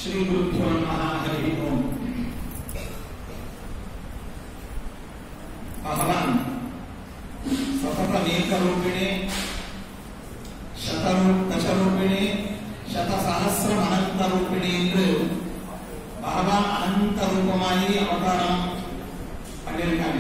श्रीगुरुभ्यो नमः हरिः ओम् भगवान् सततमेकरूपिणे शतरू दशरूपिणे शतसहस्ரம் அனந்தரூபிணி என்று பகவான் அனந்த ரூபமாயி அவதாரம் பண்ணியிருக்காங்க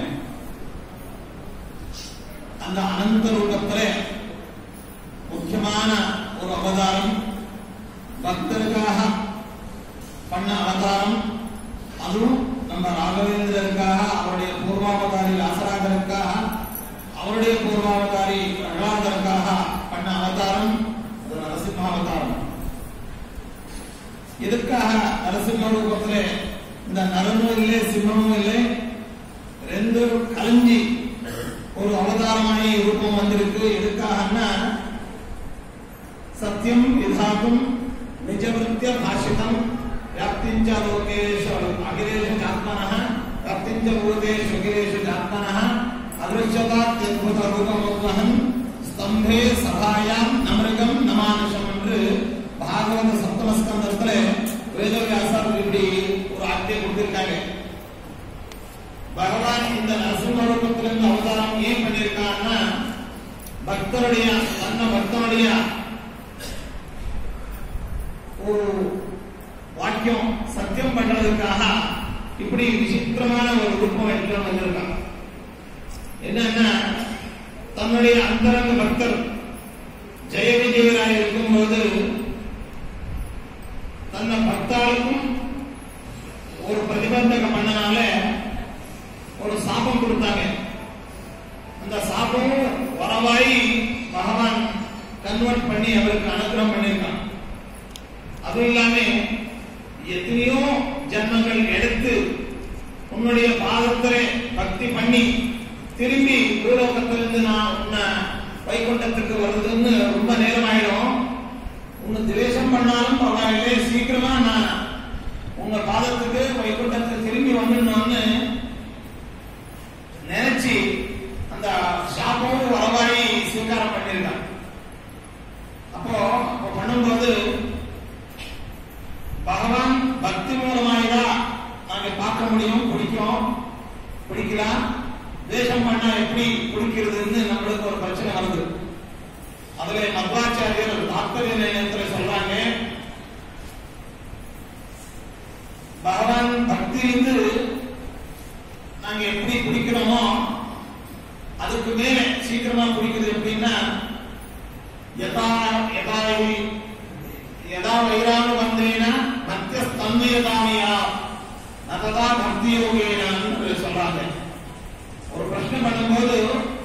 அந்த அனந்த ரூபத்துல முக்கியமான ஒரு அவதாரம் பக்தருக்காக பண்ண அவதாரம் அதுவும் நம்ம ராகவேந்திரருக்காக அவருடைய பூர்வாவதாரி வியாசராஜருக்காக அவருடைய பூர்வாவதாரி பிரகலாதருக்காக பண்ண அவதாரம் அது நரசிம்ம அவதாரம் எதற்காக நரசிம்ம ரூபத்திலே இந்த நரமும் இல்லை சிம்மமும் இல்லை ரெண்டு கலைஞ்சி ஒரு அவதாரமாயி ரூபம் வந்திருக்கு எதுக்காகன்னா சத்தியம் விதாத்தும் நிஜவృత్య భాషితం వ్యాప్తించ లోకేషు అఖిలేషు ఆత్మనః వ్యాప్తించ భూతేషు అఖిలేషు ఆత్మనః అదృశ్యతాత్యద్భుత రూపముగ్రహం ஸ்தம்பே சபாயாம் நமருகம் நமானுஷம் என்று பாகவத சப்தம ஸ்கந்தத்துல வேதவியாசர் இப்படி ஒரு ஆட்சியை கொடுத்திருக்காங்க பகவான் இந்த நரசிம்ம ரூபத்திலிருந்து அவதாரம் ஏன் பண்ணியிருக்கான்னா பக்தருடைய தன்ன பக்தனுடைய ஒரு வாக்கியம் சத்தியம் பண்றதுக்காக இப்படி விசித்திரமான ஒரு ரூபம் எடுத்து வந்திருக்கான் என்னன்னா தன்னுடைய அந்தரங்க பக்தர் ஜெய விஜயராய் இருக்கும்போது தன்னை பக்தாளுக்கும் ஒரு பிரதிபந்தகம் பண்ணனால ஒரு சாபம் கொடுத்தாங்க அந்த சாபமும் வரவாய் பகவான் கன்வெர்ட் பண்ணி அவருக்கு அனுகிரகம் பண்ணியிருக்கான் அதுவும் இல்லாம எத்தனையோ ஜன்மங்கள் எடுத்து உன்னுடைய பாதத்திலே பக்தி பண்ணி திரும்பி பூலோகத்திலிருந்து நான் உன்னை வைகுண்டத்துக்கு வருதுன்னு ரொம்ப நேரம் ஆயிடும் உன்னை திவேஷம் பண்ணாலும் பரவாயில்லை சீக்கிரமா நான் உங்க பாதத்துக்கு வைகுண்டத்துக்கு திரும்பி வந்துடணும்னு நினைச்சு அந்த சாப்போடு வரவாயி ஸ்வீகாரம் பண்ணியிருக்கான் அப்போ அப்போ பண்ணும்போது பகவான் பக்தி மூலமாகதான் நாங்க பார்க்க முடியும் பிடிக்கும் பிடிக்கலாம் தேசம் பண்ணா எப்படி பிடிக்கிறதுன்னு நம்மளுக்கு ஒரு பிரச்சனை வருது அதுல மத்வாச்சாரியர் தாத்பரிய நிலையத்துல சொல்றாங்க பகவான் பக்தியிலிருந்து நாங்க எப்படி பிடிக்கிறோமோ அதுக்கு மேல சீக்கிரமா பிடிக்குது எப்படின்னா யதா யதா யதா வைரானுபந்தேன மத்தியஸ்தன்மயதாமியா நததா பக்தி யோகேனான்னு சொல்றாங்க ஒரு பிரச்சனை பண்ணும்போது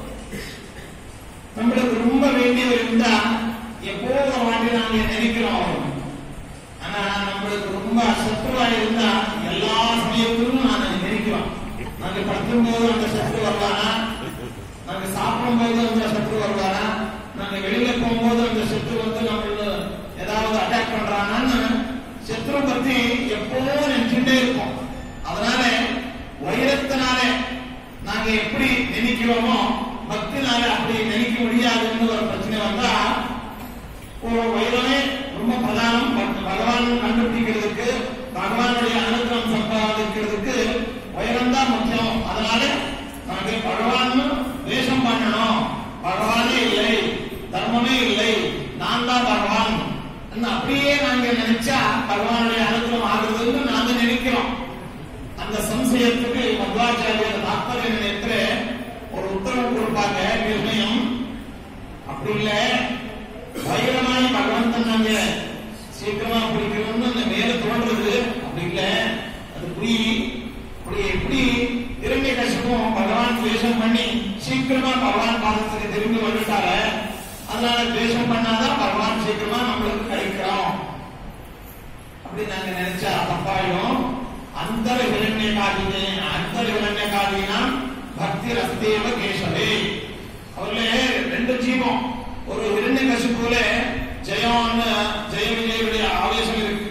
நம்மளுக்கு ரொம்ப வேண்டியவர் இருந்தா எப்போ ஒரு வாட்டி நாங்க நினைக்கிறோம் ஆனா நம்மளுக்கு ரொம்ப சத்துருவா இருந்தா எல்லா சமயத்திலும் நாங்க நினைக்கிறோம் நாங்க படுத்தும் போது அந்த சத்ரு வருவானா நாங்க சாப்பிடும் போது அந்த சத்ரு வருவானா நாங்க வெளியில போகும்போது அந்த சத்ரு வந்து நம்மளுக்கு ஏதாவது அட்டாக் பண்றானான்னு சத்ரு பத்தி எப்பவும் நினைச்சுட்டே இருப்போம் அதனால வைரத்தினால நாங்க எப்படி நினைக்கிறோமோ பக்தினால அப்படி நினைக்க முடியாதுன்னு ஒரு பிரச்சனை வந்தா ஒரு வைரமே ரொம்ப பிரதானம் பகவான் கண்டுபிடிக்கிறதுக்கு பகவானுடைய அனுகிரகம் சம்பாதிக்கிறதுக்கு வைரம் தான் முக்கியம் அதனால நாங்க பகவான் வேஷம் பண்ணணும் பகவானே இல்லை தர்மமே இல்லை நான் தான் பகவான் அப்படியே நாங்க நினைச்சா பகவானுடைய அனுகிரகம் ஆகுதுன்னு நாங்க நினைக்கிறோம் அந்த சம்சயத்துக்கு மத்வாச்சாரியர் தாத்பரிய நிலையத்துல ஒரு உத்தரவு கொடுப்பாங்க நிர்ணயம் அப்படி இல்ல வைரமாய் பகவந்தன் நாங்க சீக்கிரமா பிடிக்கணும்னு அந்த மேல தோன்றது அப்படி இல்ல அது புரி அப்படி எப்படி திரும்பி கஷ்டமும் பகவான் துவேஷம் பண்ணி சீக்கிரமா பகவான் பாதத்துக்கு திரும்பி வந்துட்டார அதனால துவேஷம் பண்ணாதான் பகவான் சீக்கிரமா நம்மளுக்கு கிடைக்கிறோம் அப்படி நாங்க நினைச்சா தப்பாயிடும் अंतर हिरण्य कालिने अंतर हिरण्य कालिना भक्ति रस्तेव கேசவே அவர்ல ரெண்டு ஜீவம் ஒரு ஹிரண்ய கசிப்புல ஜெயம்னு ஜெய விஜயுடைய ஆவேசம் இருக்கு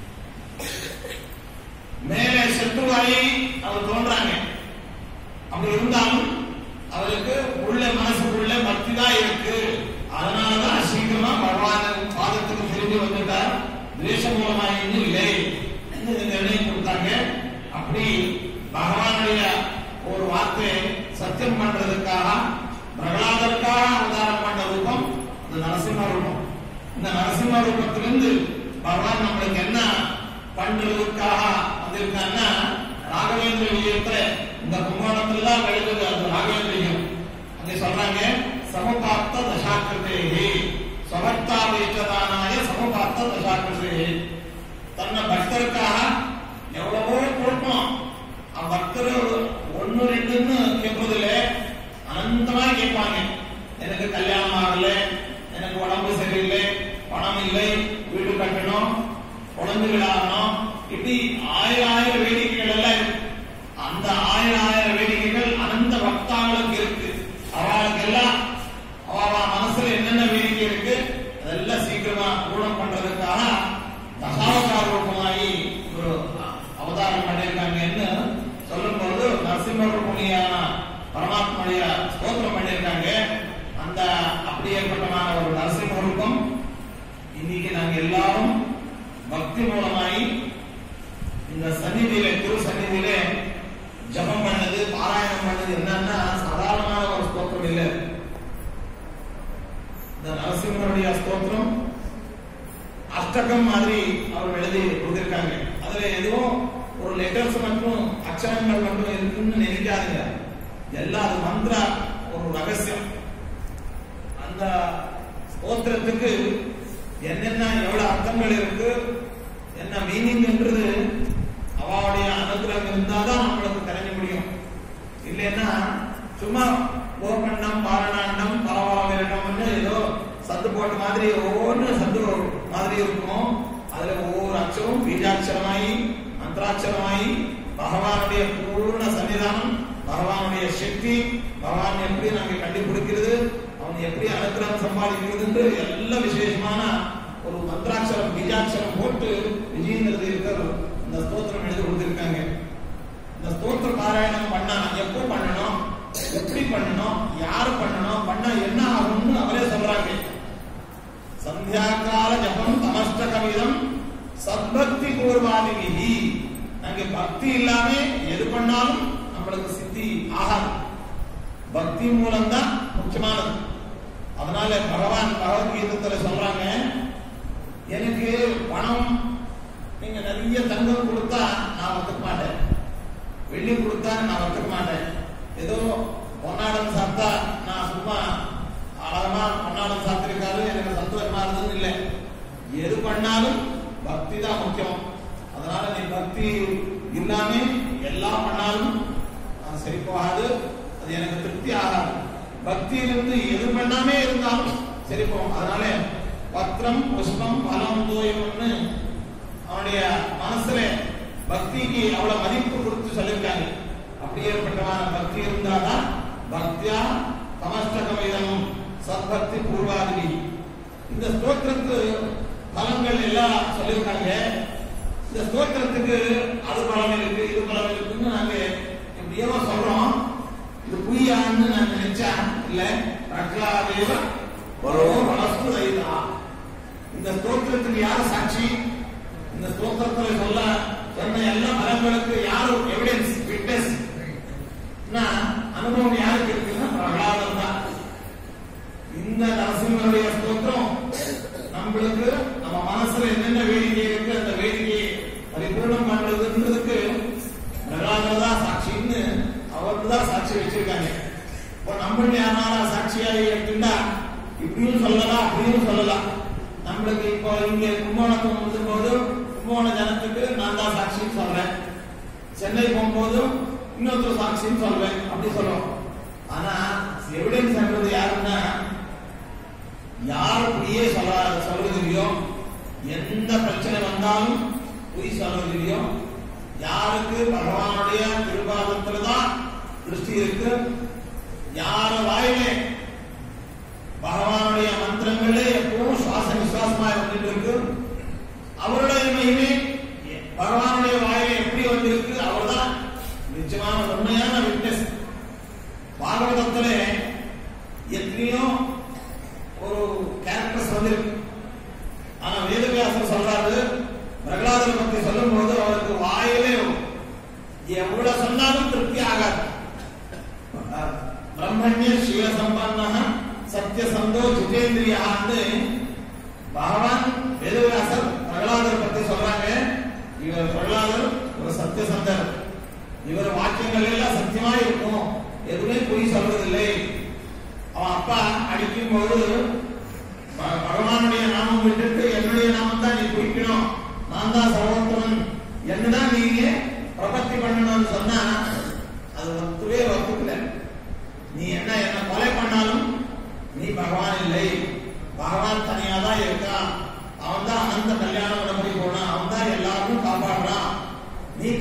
மேலே சத்துருவாயி அவர் தோன்றாங்க அப்படி இருந்தாலும் அவருக்கு உள்ள மனசுக்குள்ள பக்தி தான் இருக்கு அதனாலதான் சீக்கிரமா பகவான் பாதத்துக்கு திரும்பி வந்துட்டார் துவேஷ மூலமாக இன்னும் இல்லை அப்படி பகவானுடைய ஒரு வார்த்தையை சத்தியம் பண்றதுக்காக பிரகலாதற்காக அவதாரம் பண்ண ரூபம் இந்த நரசிம்ம ரூபம் இந்த நரசிம்ம ரூபத்திலிருந்து பகவான் நம்மளுக்கு என்ன பண்றதுக்காக வந்திருக்காங்கன்னா ராகவேந்திர விஜயத்துல இந்த கும்பகோணத்துல தான் எழுதுது அது ராகவேந்திரியம் அங்க சொல்றாங்க சமபார்த்த தசாக்கிருதேகி சமர்த்தாபேற்றதானாய சமபார்த்த தசாக்கிருதேகி தன்னை பக்தருக்காக எவ்வளவோ கொடுப்போம் ಆ ಭಕ್ತರು ஒன்னு ரெண்டுன்னு கேட்பதில்ல அனந்தமா கேட்பாங்க எனக்கு கல்யாணம் ஆகல எனக்கு உடம்பு சரியில்லை பணம் இல்லை வீடு கட்டணும் குழந்தைகள் ஆகணும் இப்படி ஆயிரம் ஆயிரம் வேடிக்கைகள் எல்லாம் இருக்கு அந்த ஆயிரம் ஆயிரம் வேடிக்கைகள் அனந்த பக்தாங்களுக்கு இருக்கு அவளுக்கு எல்லாம் அவ மனசுல என்னென்ன வேடிக்கை இருக்கு அதெல்லாம் சீக்கிரமா பூர்ணம் பண்றதுக்காக தசாவதார ரூபமாயி ஒரு அவதாரம் பண்ணியிருக்காங்கன்னு சொல்லும்போது நரசிம்ம ரூபணியான பரமாத்மனுடைய ஸ்தோத்திரம் பண்ணியிருக்காங்க அந்த அப்படி ஏற்பட்டமான ஒரு நரசிம்ம ரூபம் இன்னைக்கு நாங்க எல்லாரும் பக்தி மூலமாயி இந்த சந்நிதியில திரு சந்நிதியில ஜபம் பண்ணது பாராயணம் பண்ணது என்னன்னா சாதாரணமான ஒரு ஸ்தோத்திரம் இல்லை இந்த நரசிம்மருடைய ஸ்தோத்திரம் அஷ்டகம் மாதிரி அவர் எழுதி கொடுத்திருக்காங்க அதுல எதுவும் ஒரு லெட்டர்ஸ் மட்டும் அக்ஷரங்கள் மட்டும் இருக்குன்னு நினைக்காதுங்க எல்லாம் அது மந்திர ஒரு ரகசியம் அந்த ஸ்தோத்திரத்துக்கு என்னென்ன எவ்வளவு அர்த்தங்கள் இருக்கு என்ன மீனிங் என்றது அவளுடைய அனுகிரகம் இருந்தாதான் நம்மளுக்கு தெரிஞ்ச முடியும் இல்லைன்னா சும்மா கோபண்டம் பாரணாண்டம் பரவாயிரண்டம்னு ஏதோ சத்து போட்ட மாதிரி ஒவ்வொன்று சத்து மாதிரி இருக்கும் அதுல ஒவ்வொரு அச்சரம் பீஜாட்சரமாயி மந்திராட்சரமாயி பகவானுடைய பூர்ண சன்னிதானம் பகவானுடைய சக்தி பகவான் எப்படி நாங்க கண்டுபிடிக்கிறது அவன் எப்படி அனுகிரகம் சம்பாதிக்கிறது என்று எல்லா விசேஷமான ஒரு மந்திராட்சரம் பீஜாட்சரம் போட்டு விஜயங்கிறது இருக்கிற இந்த ஸ்தோத்திரம் எழுதி கொடுத்திருக்காங்க இந்த ஸ்தோத்திர பாராயணம் பண்ணா எப்போ பண்ணணும் எப்படி பண்ணணும் யாரு பண்ணணும் பண்ணா என்ன ஆகும்னு அவரே சொல்றாங்க சந்தியாகால ஜபம் தமஷ்டகவிதம் சத்பக்தி பூர்வாதிகி நாங்க பக்தி இல்லாம எது பண்ணாலும் நம்மளுக்கு சித்தி ஆகாது பக்தி மூலம் தான் முக்கியமானது அதனால பகவான் பகவத்கீதத்துல சொல்றாங்க எனக்கு பணம் நீங்க நிறைய தங்கம் கொடுத்தா நான் ஒத்துக்க மாட்டேன் வெள்ளி கொடுத்தா நான் ஒத்துக்க மாட்டேன் ஏதோ பொன்னாடம் சாப்பிட்டா நான் சும்மா அழகமா பொன்னாடம் சாப்பிட்டிருக்காரு எனக்கு சந்தோஷமா இருந்தது இல்லை எது பண்ணாலும் பக்தி தான் முக்கியம் அதனால நீ பக்தி இல்லாம எல்லாம் பண்ணாலும் அது சரி போகாது அது எனக்கு திருப்தி ஆகாது பக்தியிலிருந்து எது பண்ணாமே இருந்தாலும் சரி போகும் அதனால பத்திரம் புஷ்பம் பலம் தோயம்னு அவனுடைய மனசுல பக்திக்கு அவ்வளவு மதிப்பு கொடுத்து சொல்லியிருக்காங்க அப்படி ஏற்பட்டமான பக்தி இருந்தாதான் பக்தியா சமஷ்டகமிதம் சத்பக்தி பூர்வாதிரி இந்த ஸ்தோத்திரத்து பலன்கள் எல்லாம் சொல்லியிருக்காங்க இந்த ஸ்தோத்திரத்துக்கு அது பலம் இருக்கு இது பலம் இருக்குன்னு நாங்க எப்படியோ சொல்றோம் இது புய்யான்னு நான் நினைச்சா இல்ல பிரகலாதேவ வரோ வளஸ்து தைதா இந்த ஸ்தோத்திரத்துக்கு யார் சாட்சி இந்த ஸ்தோத்திரத்துல சொல்ல சொன்ன எல்லா பலன்களுக்கு யாரு எவிடன்ஸ் விட்னஸ் அனுபவம் யாருக்கு இருக்குன்னா பிரகலாதம் தான் இந்த நரசிம்மருடைய ஸ்தோத்திரம் நம்மளுக்கு நம்ம மனசுல என்னென்ன வேடிக்கை இருக்கு அந்த வேடிக்கையை பரிபூர்ணம் பண்றதுன்றதுக்கு பிரகலாதர் தான் சாட்சின்னு அவருக்கு தான் சாட்சி வச்சிருக்காங்க இப்போ நம்ம யாரால சாட்சியாக எடுத்துட்டா இப்படியும் சொல்லலாம் அப்படியும் சொல்லலாம் நம்மளுக்கு இப்போ இங்க கும்பகோணத்துக்கு வந்து போது கும்பகோண ஜனத்துக்கு நான் தான் சாட்சின்னு சொல்றேன் சென்னை போகும்போது இன்னொருத்தர் சாட்சின்னு சொல்வேன் அப்படி சொல்லுவோம் ஆனா எவிடன்ஸ் என்றது யாருன்னா யார் பொய்யே சொல்ல சொல்றதில்லையோ எந்த பிரச்சனை வந்தாலும் பொய் சொல்றதில்லையோ யாருக்கு பகவானுடைய திருபாதத்துல தான் திருஷ்டி இருக்கு யார வாயிலே பகவானுடைய மந்திரங்களே எப்பவும் சுவாச விசுவாசமா இருந்துட்டு இருக்கு அவருடைய மகிமை பகவானுடைய வாயிலே எப்படி வந்திருக்கு அவர்தான் நிச்சயமான உண்மையான விட்னஸ் பாகவதத்துல எத்தனையோ ஒரு கேரக்டர்ஸ் வந்திருக்கு ஆனா வேதவியாசர் சொல்றாரு பிரகலாதனை பத்தி சொல்லும் போது அவருக்கு வாயிலே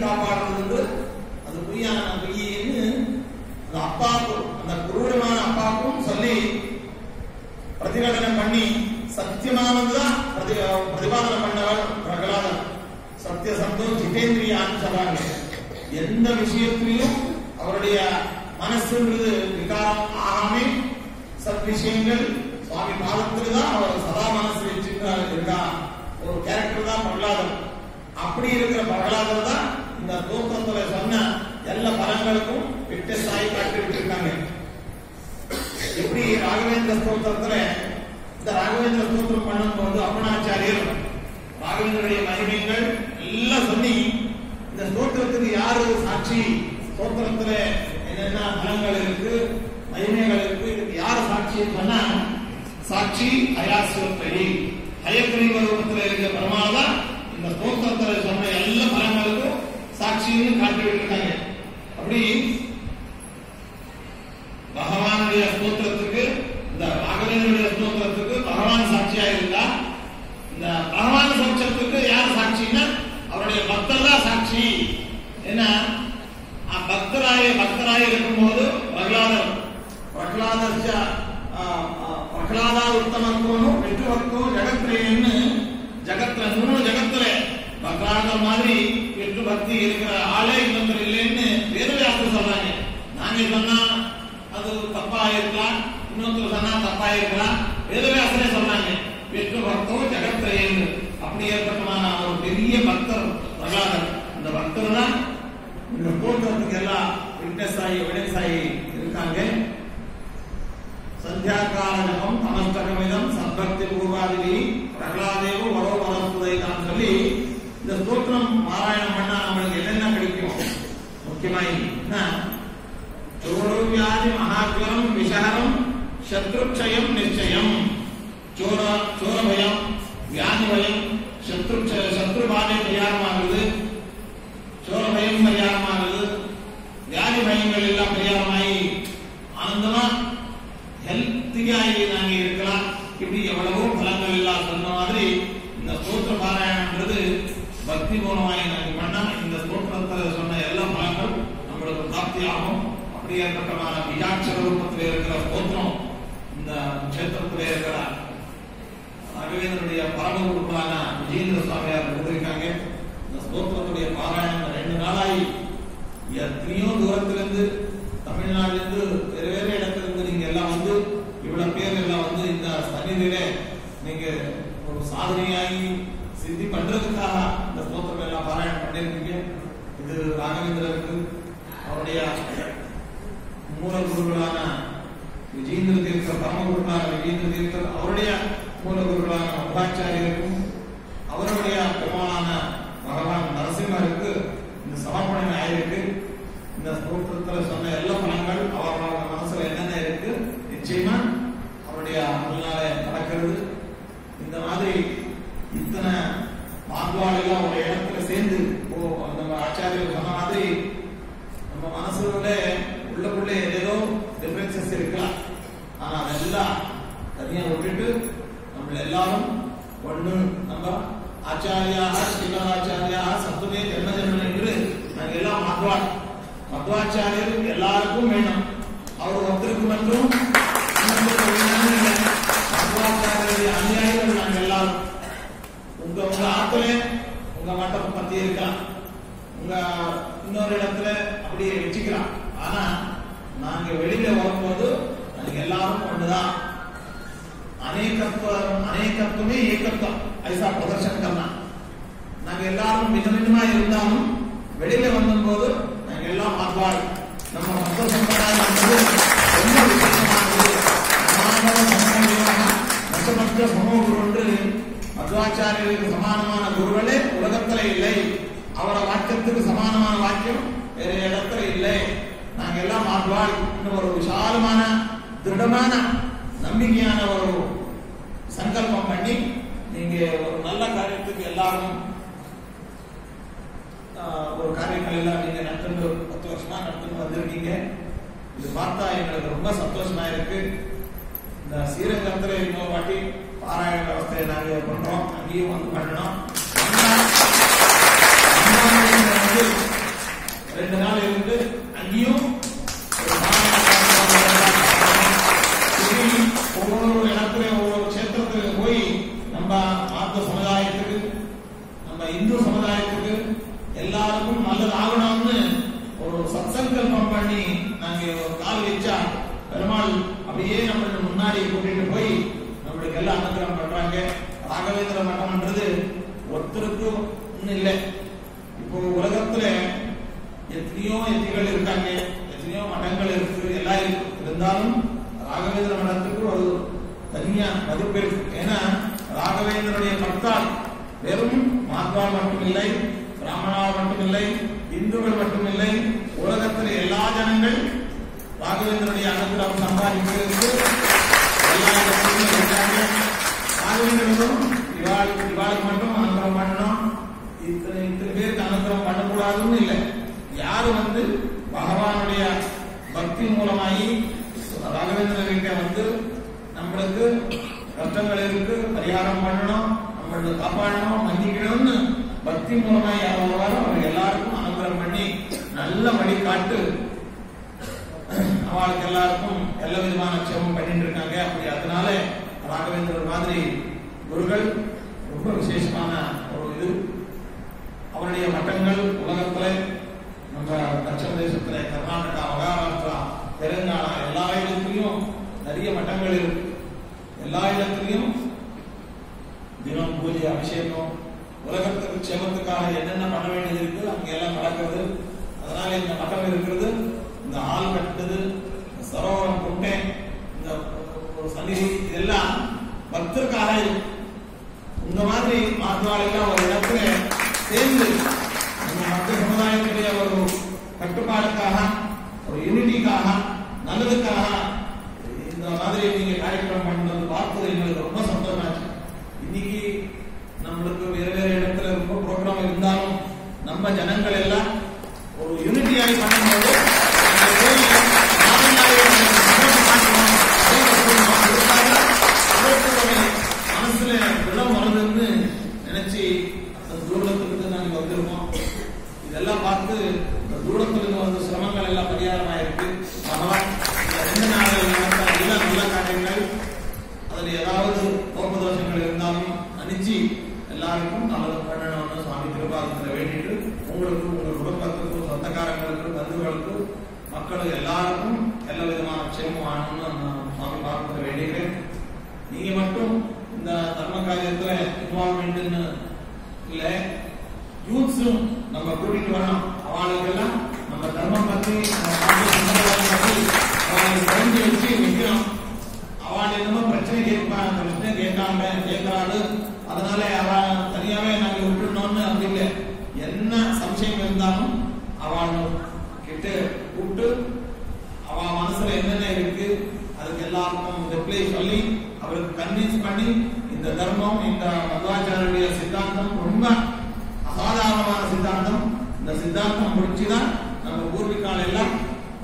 காப்பாடுறது என்று அது பொய்யான பொய்யின்னு அந்த அப்பாவுக்கு அந்த குரூரமான அப்பாவுக்கும் சொல்லி பிரதிபலனம் பண்ணி சத்தியமானதுதான் பிரதி பிரதிபாதனம் பண்ணவர் பிரகலாதன் சத்திய சந்தோஷ் ஜிதேந்திரியான்னு சொல்றாங்க எந்த விஷயத்திலையும் அவருடைய மனசுன்றது விகாரம் ஆகாமே சத் விஷயங்கள் சுவாமி பாதத்தில் தான் அவர் சதா மனசு வச்சுக்கிறார் இருக்கா ஒரு கேரக்டர் தான் பிரகலாதன் அப்படி இருக்கிற பிரகலாதர் தான் இந்த தோற்றத்துல சொன்ன எல்லா பலங்களுக்கும் விட்டு சாய் காட்டி விட்டுருக்காங்க எப்படி ராகவேந்திர ஸ்தோத்திரத்துல இந்த ராகவேந்திர ஸ்தோத்திரம் பண்ணும்போது அப்பனாச்சாரியர் ராகவேந்திரனுடைய மகிமைகள் எல்லாம் சொல்லி இந்த ஸ்தோத்திரத்துக்கு யாரு சாட்சி ஸ்தோத்திரத்துல என்னென்ன பலங்கள் இருக்கு மகிமைகள் இருக்கு இதுக்கு யார் சாட்சி சொன்னா சாட்சி அயாசுவத்தை ஹயக்கிரீவ ரூபத்துல இருக்கிற பெருமாள் இந்த ஸ்தோத்திரத்துல சொன்ன எல்லா பலங்களுக்கும் சாட்சின்னு காட்டி விட்டுருக்காங்க அப்படி பகவானுடைய ஸ்தோத்திரத்துக்கு இந்த ராகவேந்திரனுடைய ஸ்தோத்திரத்துக்கு பகவான் சாட்சியா இருந்தா இந்த பகவான் சோட்சத்துக்கு யார் சாட்சின்னா அவருடைய பக்தர் தான் சாட்சி ஏன்னா ಆ ಭಕ್ತರಾಯ ಭಕ್ತರಾಯ இருக்கும்போது ಪ್ರಹ್ಲಾದರ್ ಪ್ರಹ್ಲಾದರ್ಚ ಪ್ರಹ್ಲಾದ ಉತ್ತಮತ್ವನು ವಿಷ್ಣುವತ್ವ ஜகத்ரேன்னு ஜகத்துல மூணு ஜகத்துல பக்ராதர் மாதிரி விஷ்ணு பக்தி இருக்கிற ஆளே இன்னொருத்தர் இல்லைன்னு வேதவியாசர் சொல்றாங்க நாங்க சொன்னா அது தப்பா இருக்கலாம் இன்னொருத்தர் சொன்னா தப்பா இருக்கலாம் வேதவியாசரே சொல்றாங்க விஷ்ணு பக்தோ ஜகத்ரேன்னு அப்படி ஏற்பட்டமான ஒரு பெரிய பக்தர் பிரகலாதர் அந்த பக்தர் தான் இந்த கூட்டத்துக்கு எல்லாம் விட்னஸ் ஆகி எவிடன்ஸ் ஆகி இருக்காங்க சந்தியாகாலம் தமஸ்தகமிதம் சத்பக்தி பூர்வாதிரி பிரகலாதேவ வரோ வரஸ்துதை தான் சொல்லி இந்த ஸ்தோத்திரம் பாராயணம் பண்ணா நம்மளுக்கு என்னென்ன கிடைக்கும் முக்கியமா என்ன சோரோவியாதி மகாத்வரம் விஷஹரம் சத்ருக்ஷயம் நிச்சயம் சோர சோர பயம் வியாதி பயம் சத்ரு சத்ரு பாதை பரிகாரமாகுது சோர பயம் பரிகாரமாகுது வியாதி பயங்கள் எல்லாம் பரிகாரமாகி ஆனந்தமா ஹெல்த்தியாகி நாங்க இருக்கலாம் இப்படி எவ்வளவோ பலங்கள் எல்லாம் சொன்ன மாதிரி இந்த ஸ்தோத்திர பாராயணம்ன்றது பக்தி மூலமாகி நாங்க பண்ணா இந்த ஸ்தோத்திரத்தில் சொன்ன எல்லா பலங்கள் நம்மளுக்கு பிராப்தி ஆகும் அப்படி ஏற்பட்டமான பீஜாட்சர ரூபத்தில் இருக்கிற ஸ்தோத்திரம் இந்த கஷேத்திரத்தில் இருக்கிற ராகவேந்திரனுடைய பரம குருக்களான விஜயேந்திர சுவாமியார் கொடுத்திருக்காங்க இந்த ஸ்தோத்திரத்துடைய பாராயணம் ரெண்டு நாளாகி எத்தனையோ தூரத்திலிருந்து தமிழ்நாட்டிலிருந்து வேறு வேறு இடத்திலிருந்து நீங்க எல்லாம் வந்து இவ்வளவு பேர் எல்லாம் வந்து இந்த சன்னிதியில நீங்க ஒரு சாதனையாகி சித்தி பண்றதுக்காக இந்த ஸ்தோத்திரம் எல்லாம் பாராயணம் பண்ணிருக்கீங்க இது ராகவேந்திரருக்கு அவருடைய மூல குருக்களான விஜயேந்திர தீர்த்தர் பரம குருக்களான விஜயேந்திர தீர்த்தர் அவருடைய மூல குருக்களான மகாச்சாரியருக்கும் அவருடைய பெருமாளான பகவான் நரசிம்மருக்கு இந்த சமர்ப்பணம் ஆயிருக்கு இந்த ஸ்தோத்திரத்துல சொன்ன எல்லா பலன்கள் அவர்களோட மனசுல என்னென்ன இருக்கு நிச்சயமா அவருடைய அருளால நடக்கிறது இந்த மாதிரி இத்தனை மார்பாடுகள் ஒரு இடத்துல சேர்ந்து ஓ நம்ம ஆச்சாரியர் சொன்ன மாதிரி நம்ம மனசுல உள்ளக்குள்ளே ஏதேதோ டிஃபரன்சஸ் இருக்கலாம் ஆனா அதெல்லாம் தனியா விட்டுட்டு நம்ம எல்லாரும் ஒண்ணு நம்ம ஆச்சாரியாக ஸ்ரீமதாச்சாரியாக சத்துமே ஜென்ம ஜென்மன் என்று நாங்கள் எல்லாம் மத்வாட் மத்வாச்சாரியர் எல்லாருக்கும் வேணும் அவர் ஒருத்தருக்கு மட்டும் இன்னொருத்தருக்கு வேணும்னு இல்லை. மத்வாச்சாரியருடைய அநியாயிகள் நாங்கள் எல்லாரும் உங்க உங்க ஆத்துல உங்க மட்டம் பத்தி இருக்கலாம் உங்க இன்னொரு இடத்துல அப்படியே வச்சுக்கலாம் ஆனா நாங்க வெளியில வரும்போது நாங்க எல்லாரும் ஒண்ணுதான் அநேகத்துவம் அநேகத்துவமே ஏகத்துவம் ஐசா பிரதர்ஷன் கர்னா நாங்க எல்லாரும் வித விதமா இருந்தாலும் வெளியில வந்தபோது நாங்க எல்லாம் மாறுபாடு நம்ம மத சம்பிரதாயம் என்பது ரொம்ப விசேஷமானது சமாதான சமூகமாக மற்றமற்ற சமூக என்று மத்வாச்சாரியருக்கு சமானமான குருகளே உலகத்துல இல்லை அவர வாக்கியத்துக்கு சமானமான வாக்கியம் வேற இடத்துல இல்லை நாங்க எல்லாம் மாறுபாடு இன்னும் ஒரு விசாலமான திருடமான நம்பிக்கையான ஒரு சங்கல்பம் பண்ணி நீங்க ஒரு நல்ல காரியத்துக்கு எல்லாரும் ஆஹ், ஒரு காரியங்கள் எல்லாம் நீங்க நடத்துட்டு பத்து வருஷமா நடத்துட்டு வந்திருக்கீங்க இது பார்த்தா எங்களுக்கு ரொம்ப சந்தோஷமா இருக்கு இந்த ஸ்ரீரங்கத்துல இன்னொரு வாட்டி பாராயண விவஸ்தையை நாங்க பண்றோம் அங்கேயும் வந்து பண்ணணும் அண்ணா- அண்ணா வந்து இந்து சமுதாயத்துக்கு எல்லாருக்கும் நல்லது ஆகணும்னு ஒரு சத்சங்கல்பம் பண்ணி நாங்க ஒரு கால் வச்சா பெருமாள் அப்படியே நம்மளுக்கு முன்னாடி கூட்டிட்டு போய் நம்மளுக்கு எல்லாம் அனுகிரகம் பண்றாங்க ராகவேந்திர மட்டம்ன்றது ஒருத்தருக்கும் ஒன்றும் இல்லை இப்போ உலகத்துல எத்தனையோ எத்திகள் இருக்காங்க எத்தனையோ மடங்கள் இருக்கு எல்லாம் இருக்கு இருந்தாலும் ராகவேந்திர மடத்துக்கு ஒரு தனியா மதிப்பு இருக்கு ஏன்னா ராகவேந்திரனுடைய பக்தால் வெறும் மாத்வால் மட்டும் இல்லை பிராமணால் மட்டும் இல்லை இந்துக்கள் மட்டும் இல்லை உலகத்தில் எல்லா ஜனங்கள் ராகவேந்திரனுடைய அனுகிரகம் சம்பாதிக்கிறது எல்லா இடத்துலையும் இருக்காங்க ராகவேந்திரனும் இவாள் இவாளுக்கு மட்டும் அனுகிரகம் பண்ணணும் இத்தனை இத்தனை பேருக்கு அனுகிரகம் பண்ணக்கூடாதுன்னு இல்லை யாரு வந்து பகவானுடைய பக்தி மூலமாகி ராகவேந்திர கிட்ட வந்து நம்மளுக்கு கஷ்டங்கள் இருக்கு பரிகாரம் பண்ணணும் நம்மளை காப்பாடணும் மன்னிக்கணும்னு பக்தி மூலமா யார் வருவாரோ அவங்க எல்லாருக்கும் அனுகிரகம் பண்ணி நல்ல வழி காட்டு அவளுக்கு எல்லாருக்கும் எல்லா விதமான க்ஷேமம் பண்ணிட்டு இருக்காங்க அப்படி அதனால ராகவேந்திரர் மாதிரி குருகள் ரொம்ப விசேஷமான ஒரு இது அவருடைய மட்டங்கள் உலகத்துல நம்ம தட்சண தேசத்துல கர்நாடகா மகாராஷ்டிரா தெலுங்கானா எல்லா இடத்துலயும் நிறைய மட்டங்கள் இருக்கு எல்லா இடத்துலயும் தினம் பூஜை அபிஷேகம் உலகத்துக்கு க்ஷேமத்துக்காக என்னென்ன பண்ண வேண்டியது இருக்கு அங்க எல்லாம் நடக்கிறது அதனால இந்த மட்டம் இருக்கிறது இந்த ஆள் கட்டுறது இந்த சரோவரம் குண்டை இந்த ஒரு சன்னிதி இதெல்லாம் பக்தருக்காக இருக்கு இந்த மாதிரி மார்க்கால் எல்லாம் ஒரு இடத்துல சேர்ந்து நம்ம மற்ற சமுதாயத்துடைய ஒரு கட்டுப்பாடுக்காக ஒரு யூனிட்டிக்காக நல்லதுக்காக இந்த மாதிரி நீங்க காரியக்கிரமம் பண்ணது பார்த்தது எங்களுக்கு ரொம்ப சந்தோஷமாச்சு இன்னைக்கு நம்மளுக்கு வேற வேற இடத்துல ரொம்ப ப்ரோக்ராம் இருந்தாலும் நம்ம ஜனங்கள் எல்லாம் ஒரு யூனிட்டியாகி பண்ணும்போது அங்க போய் நாலு நாள் support பண்ணணும், சேவை செய்யணும், அதுக்காக அவருக்கு ஒரு மனசுல வெள்ளம் வருதுன்னு நினைச்சு அந்த தூரத்துக்கு நாங்க வந்திருக்கோம் இதெல்லாம் பார்த்து இந்த தூரத்துல இருந்து வந்த சிரமங்கள் எல்லாம் பரிகாரம் ஆயிருக்கு பகவான் இந்த ரெண்டு நாளில் நடந்த எல்லா நல்ல காரியங்கள் அதுல ஏதாவது கோப தோஷங்கள் இருந்தாலும் அணிச்சு எல்லாருக்கும் நல்லது பண்ணணும்னு சுவாமி கிருபாதத்துல வேண்டிட்டு உங்களுக்கு உங்க குடும்பத்துக்கும் சொந்தக்காரங்களுக்கும் பந்துகளுக்கும் மக்களுக்கு எல்லாருக்கும் எல்லா விதமான க்ஷேமம் ஆகணும்னு நான் சுவாமி பாதத்துல வேண்டிக்கிறேன் நீங்க மட்டும் இந்த தர்ம காரியத்துல இன்வால்மெண்ட்னு இல்ல யூத்ஸும் நம்ம கூட்டிட்டு வரணும் அவளுக்கெல்லாம் நம்ம தர்மம் பத்தி நம்ம சாமி சம்பிரதாயம் பத்தி அவளுக்கு தெரிஞ்சு வச்சு வைக்கணும் அவள் என்னமோ பிரச்சனை கேட்பான் பிரச்சனை கேட்காம கேட்கறாரு அதனால அவன் தனியாவே நாங்க விட்டுடணும்னு அப்படி இல்லை என்ன சம்சயம் இருந்தாலும் அவள் கிட்ட கூப்பிட்டு அவ மனசுல என்னென்ன இருக்கு அதுக்கு எல்லாருக்கும் ரிப்ளை சொல்லி அவருக்கு கன்வின்ஸ் பண்ணி இந்த தர்மம் இந்த மಧ್ವಾಚಾರ್யுடைய சித்தாந்தம் ரொம்ப அசாதாரணமான சித்தாந்தம் இந்த சித்தாந்தம் முடிச்சுதான் நம்ம பூர்வீகால எல்லாம்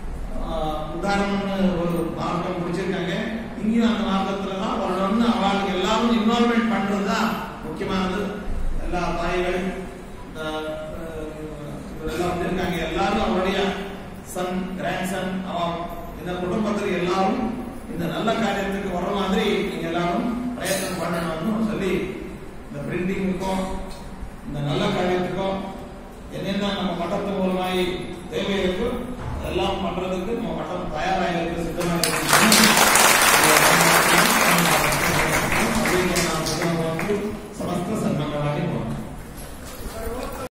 ஆஹ், உதாரணம்னு ஒரு மார்க்கம் முடிச்சிருக்காங்க இங்கேயும் அந்த மார்க்கத்துல தான் வரணும்னு அவளுக்கு எல்லாரும் இன்வால்மெண்ட் பண்றதுதான் முக்கியமானது எல்லா தாய்கள் இந்த, ஆஹ், இவரெல்லாம் வந்திருக்காங்க எல்லாரும் அவருடைய சன் கிராண்ட் சன் அவன் இந்த குடும்பத்துக்கு எல்லாரும் இந்த நல்ல காரியத்துக்கு வர மாதிரி நீங்க எல்லாரும் பிரயத்தனம் பண்ணணும்னு சொல்லி இந்த பிரிண்டிங்குக்கும் இந்த நல்ல காரியத்துக்கும் என்னென்ன நம்ம மட்டத்து மூலமாய் தேவை இருக்கு அதெல்லாம் பண்றதுக்கு நம்ம மட்டம் தயாராக இருக்கு சித்தமாக இருக்கு